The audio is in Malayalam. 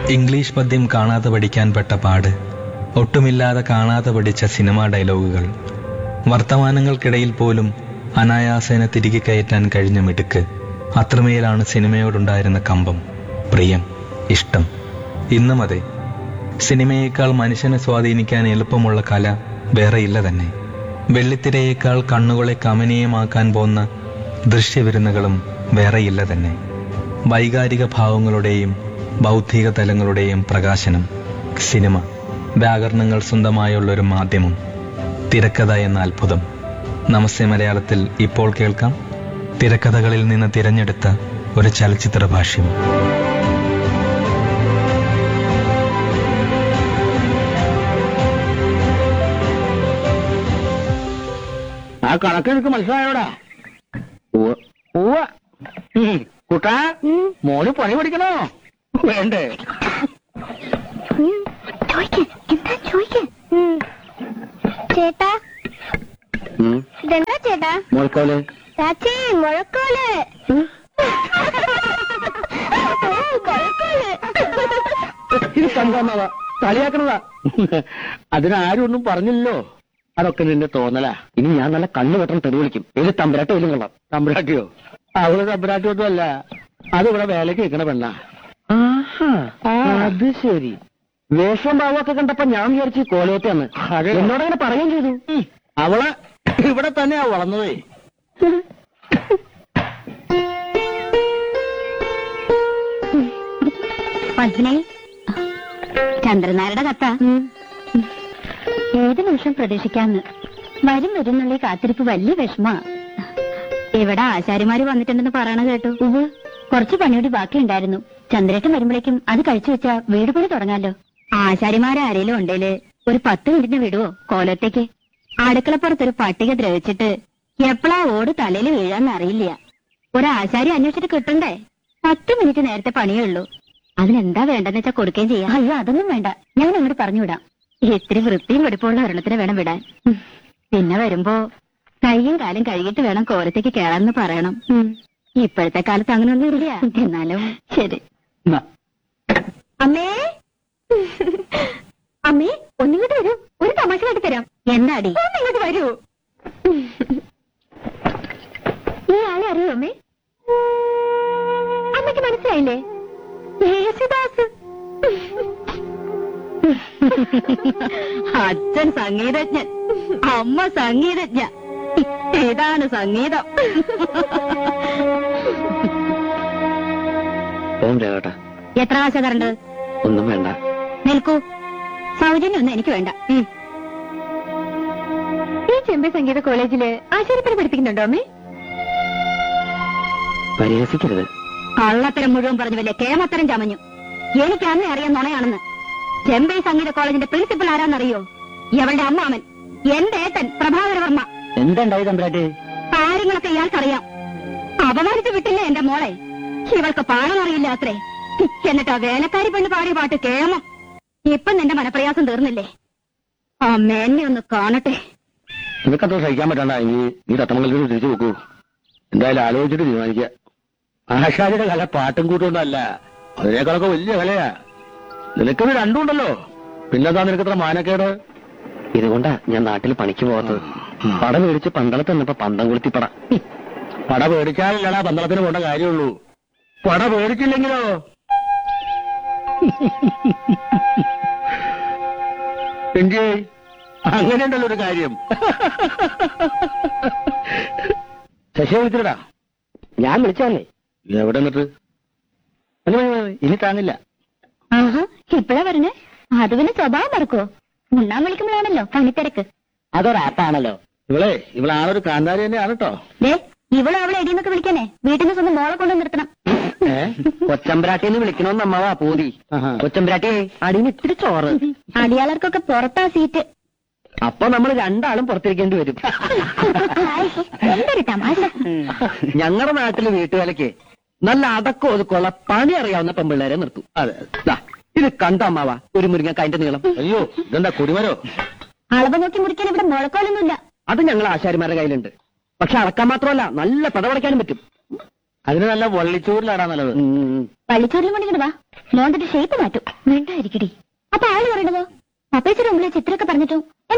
ഇംഗ്ലീഷ് പദ്യം കാണാതെ പഠിക്കാൻ പെട്ട പാട് ഒട്ടുമില്ലാതെ കാണാതെ പഠിച്ച സിനിമാ ഡയലോഗുകൾ വർത്തമാനങ്ങൾക്കിടയിൽ പോലും അനായാസേന തിരികെ കയറ്റാൻ കഴിഞ്ഞ മിടുക്ക് അത്രമേലാണ് സിനിമയോടുണ്ടായിരുന്ന കമ്പം പ്രിയം ഇഷ്ടം ഇന്നും അതെ സിനിമയേക്കാൾ മനുഷ്യനെ സ്വാധീനിക്കാൻ എളുപ്പമുള്ള കല വേറെയില്ല തന്നെ വെള്ളിത്തിരയേക്കാൾ കണ്ണുകളെ കമനീയമാക്കാൻ പോന്ന ദൃശ്യവിരുന്നുകളും വേറെയില്ല തന്നെ വൈകാരിക ഭാവങ്ങളുടെയും ബൗദ്ധിക തലങ്ങളുടെയും പ്രകാശനം സിനിമ വ്യാകരണങ്ങൾ സ്വന്തമായുള്ളൊരു മാധ്യമം തിരക്കഥ എന്ന അത്ഭുതം നമസ്തേ മലയാളത്തിൽ ഇപ്പോൾ കേൾക്കാം തിരക്കഥകളിൽ നിന്ന് തിരഞ്ഞെടുത്ത ഒരു ചലച്ചിത്ര ഭാഷ്യം ആ കണക്ക് എനിക്ക് മനസ്സിലായോടാ ഉവ്വ ഉം. കുട്ടാ മോന് പണി പഠിക്കണോ വേണ്ടേ ചോയ്ക്ക് എന്താ ചോയ്ക്ക് ചേട്ടാ ഇതെന്താ ചേട്ടാ മോൾക്കോല് ചാച്ചി മുഴക്കോല് കൊഴക്കോല് ഇത് സംഭവമാവാ കളിയാക്കണതാ അതിനാരും ഒന്നും പറഞ്ഞില്ലല്ലോ അതൊക്കെ നിന്റെ തോന്നലാ ഇനി ഞാൻ നല്ല കണ്ണു വെട്ടം തെറി വിളിക്കും ഇത് തമ്പുരാട്ടി വരും കൊള്ളാം തമ്പുരാട്ടിയോ അവള് തമ്പുരാട്ടി ഒന്നും അല്ല അത് ഇവിടെ വേലക്ക് നിൽക്കണ പെണ്ണാ അത് ശരി വേഷം ഭാവമൊക്കെ കണ്ടപ്പോ ഞാൻ വിചാരിച്ചു കോലയത്തെന്ന് എന്നോടങ്ങനെ പറയുകയും ചെയ്തു അവള് ഇവിടെ തന്നെയാ വളർന്നതേ പത്മിനി ചന്ദ്രനാരുടെ കത്ത ഏത് നിമിഷം പ്രതീക്ഷിക്കാന്ന് വരും വരുന്നുള്ള ഈ കാത്തിരിപ്പ് വലിയ വിഷമാ ഇവിടെ ആശാരിമാര് വന്നിട്ടുണ്ടെന്ന് പറയണ കേട്ടു ഉവ് കുറച്ച് പണിയൂടി ബാക്കിയുണ്ടായിരുന്നു ചന്ദ്രേട്ടൻ വരുമ്പോഴേക്കും അത് കഴിച്ചു വെച്ചാ വീട് പണി തുടങ്ങാലോ ആശാരിമാരാരേലും ഉണ്ടേല് ഒരു പത്ത് മിനിറ്റിന് വിടുവോ കോലത്തേക്ക് അടുക്കളപ്പുറത്തൊരു പട്ടിക ദ്രവിച്ചിട്ട് എപ്പോഴാ ഓട് തലയിൽ വീഴാന്ന് അറിയില്ല ഒരു ആശാരി അന്വേഷിച്ചിട്ട് കിട്ടണ്ടേ പത്ത് മിനിറ്റ് നേരത്തെ പണിയേ ഉള്ളൂ അതിനെന്താ വേണ്ടെന്ന് വെച്ചാ കൊടുക്കുകയും ചെയ്യാം അയ്യോ അതൊന്നും വേണ്ട ഞാൻ അങ്ങോട്ട് പറഞ്ഞുവിടാം ഇത്തിരി വൃത്തിയും വെടുപ്പുള്ള ഒരെണ്ണത്തിന് വേണം വിടാൻ ഉം. പിന്നെ വരുമ്പോ കൈയും കാലും കഴുകിയിട്ട് വേണം കോലത്തേക്ക് കേറാന്ന് പറയണം ഉം. ഇപ്പോഴത്തെ കാലത്ത് അങ്ങനെയൊന്നും ഇല്ല എന്നാലും ശരി അമ്മേ അമ്മേ ഒന്നിങ്ങോട്ട് വരൂ ഒരു തമാശ കാട്ടി തരാം എന്താടി ഒന്നിങ്ങോട്ട് വരൂ ഈ ആളെ അറിയോ അമ്മേ അമ്മയ്ക്ക് മനസ്സിലായില്ലേ യേശുദാസ് അച്ഛൻ സംഗീതജ്ഞൻ അമ്മ സംഗീതജ്ഞ ഇതാണ് സംഗീതം കേട്ടാ എത്ര ആശ തരണ്ടത് ഒന്നും വേണ്ട നിൽക്കൂ സൗജന്യമൊന്നും എനിക്ക് വേണ്ട ഉം. ഈ ചെമ്പൈ സംഗീത കോളേജില് ആശാരിപ്പണി പഠിപ്പിക്കുന്നുണ്ടോ അമ്മേ പരിഹസിക്കരുത് കള്ളത്തരം മുഴുവൻ പറഞ്ഞു വല്ലേ കേമത്തരം ചമഞ്ഞു എനിക്ക് അന്നേ അറിയാൻ നുണയാണെന്ന് ചെമ്പൈ സംഗീത കോളേജിന്റെ പ്രിൻസിപ്പൽ ആരാന്നറിയോ ഇവളുടെ അമ്മാമൻ എന്റെ ഏട്ടൻ പ്രഭാകരവർമ്മ എന്തുണ്ടായി തമ്പുരാട്ടി കാര്യങ്ങളൊക്കെ ഇയാൾക്കറിയാം അപമാനിച്ചു വിട്ടില്ലേ എന്റെ മോളെ ഇവൾക്ക് പാടാനറിയില്ല അത്രേ എന്നിട്ട് ആ വേലക്കാരി പെണ്ണ് പാടിയ പാട്ട് കേമം ഇപ്പൊ നിന്റെ മനപ്രയാസം തീർന്നില്ലേ അമ്മ എന്നെ ഒന്ന് കാണട്ടെ നിനക്കത്ര സഹിക്കാൻ പറ്റണ്ട ഇനി നീ തത്തമംഗലത്തിൽ തിരിച്ചു നോക്കൂ എന്തായാലും ആലോചിച്ചിട്ട് തീരുമാനിക്കുക ആശാരിയുടെ കല പാട്ടും കൂട്ടൊന്നും അല്ല അതിനേക്കാളൊക്കെ വലിയ കലയാ നിനക്കത് രണ്ടും ഉണ്ടല്ലോ പിന്നെന്താ നിനക്കത്ര മാനക്കേട് ഇതുകൊണ്ടാ ഞാൻ നാട്ടിൽ പണിക്ക് പോകാത്തത് പട മേടിച്ച് പന്തളത്ത് നിന്നപ്പോ പന്തം കൊളുത്തി പട പട പേടിച്ചാലല്ലടാ പന്തളത്തിന് പോണ്ട കാര്യമുള്ളൂ പട പേടിച്ചില്ലെങ്കിലോ എന്റെ അങ്ങനെയുണ്ടല്ലോ ഒരു കാര്യം ശശിയെ വിളിച്ചിടാ ഞാൻ വിളിച്ചല്ലേ എവിടെ നിന്നിട്ട് മതി, മതി, മതി. ഇനി താങ്ങില്ല ആഹാ ഇപ്പഴാ പറഞ്ഞേ അത് പിന്നെ സ്വഭാവം മറക്കോ ഉണ്ണാൻ വിളിക്കുമ്പോഴാണല്ലോ പണിത്തിരക്ക് അതൊരാപ്പാണല്ലോ ഇവളെ ഇവളാളൊരു കാന്താരി തന്നെയാണ് കേട്ടോ ദേ ഇവളെ അവളെ എടിയെന്നൊക്കെ വിളിക്കാനേ വീട്ടിൽ നിന്ന് സ്വന്തം മോളെ കൊണ്ടു നിർത്തണം കൊച്ചമ്പ്രാട്ടിന്ന് വിളിക്കണമെന്ന് അമ്മാവാ പൂതി കൊച്ചമ്പ്രാട്ടി അടിയിൽ ഇത്തിരി ചോറ് അടിയാളർക്കൊക്കെ പുറത്താ സീറ്റ് അപ്പൊ നമ്മൾ രണ്ടാളും പുറത്തിരിക്കേണ്ടി വരും എന്തൊരു തമാശ ഞങ്ങളുടെ നാട്ടില് വീട്ടുവേലയ്ക്ക് നല്ല അടക്കം ഒതുക്കമുള്ള പണി അറിയാവുന്ന പെമ്പിള്ളേരെ നിർത്തും അതെ ഇത് കണ്ട അമ്മാവാ ഒരു മുരിങ്ങക്കായന്റെ നീളം അയ്യോ ഇതെന്താ കുടിമരോ അളവ് നോക്കി മുറിക്കാൻ ഇവിടെ മുഴക്കോലൊന്നുമില്ല അത് ഞങ്ങൾ ആശാരിമാരുടെ കയ്യിലുണ്ട് പക്ഷെ അളക്കാൻ മാത്രമല്ല നല്ല പടവടയ്ക്കാനും പറ്റും അതിന് നല്ല വള്ളിച്ചോറിലാടാ നല്ലത് പള്ളിച്ചോറിലും കൊണ്ടിങ്ങോട്ട് വാ മോന്തിന്റെ ഷേപ്പ് മാറ്റും വേണ്ടായിരിക്കടി അപ്പൊ ആള് പറയണതോ പപ്പേച്ചിയുടെ മുമ്പിലെ ചിത്രമൊക്കെ പറഞ്ഞിട്ടും